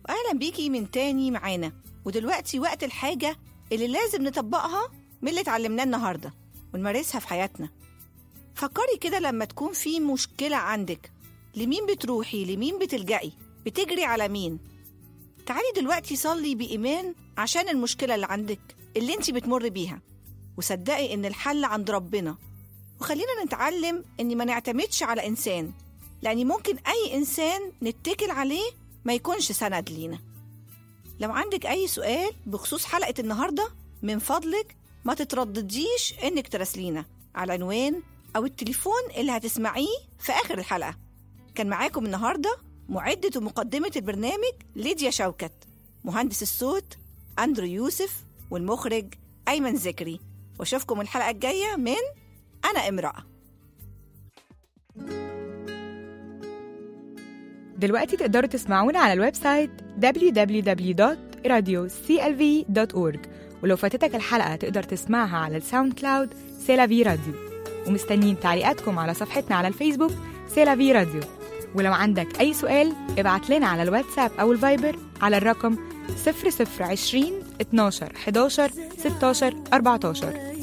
أهلا بيكي من تاني معانا ودلوقتي وقت الحاجة اللي لازم نطبقها من اللي اتعلمناه النهاردة ونمارسها في حياتنا فكري كده لما تكون في مشكلة عندك لمين بتروحي لمين بتلجئي بتجري على مين تعالي دلوقتي صلي بإيمان عشان المشكلة اللي عندك اللي انت بتمر بيها وصدقي ان الحل عند ربنا وخلينا نتعلم ان ما نعتمدش على انسان لان ممكن اي انسان نتكل عليه ما يكونش سند لينا لو عندك اي سؤال بخصوص حلقة النهاردة من فضلك ما تتردديش انك تراسلينا على العنوان او التليفون اللي هتسمعيه في اخر الحلقة كان معاكم النهاردة معدة ومقدمة البرنامج ليديا شوكت مهندس الصوت أندرو يوسف والمخرج أيمن ذكري واشوفكم الحلقة الجاية من أنا امرأة دلوقتي تقدروا تسمعونا على الويب سايت www.radioclv.org ولو فاتتك الحلقة تقدر تسمعها على الساوند كلاود سيلافي راديو ومستنيين تعليقاتكم على صفحتنا على الفيسبوك سيلافي راديو ولو عندك أي سؤال ابعت لنا على الواتساب أو الفايبر على الرقم 0020 12 11 16 14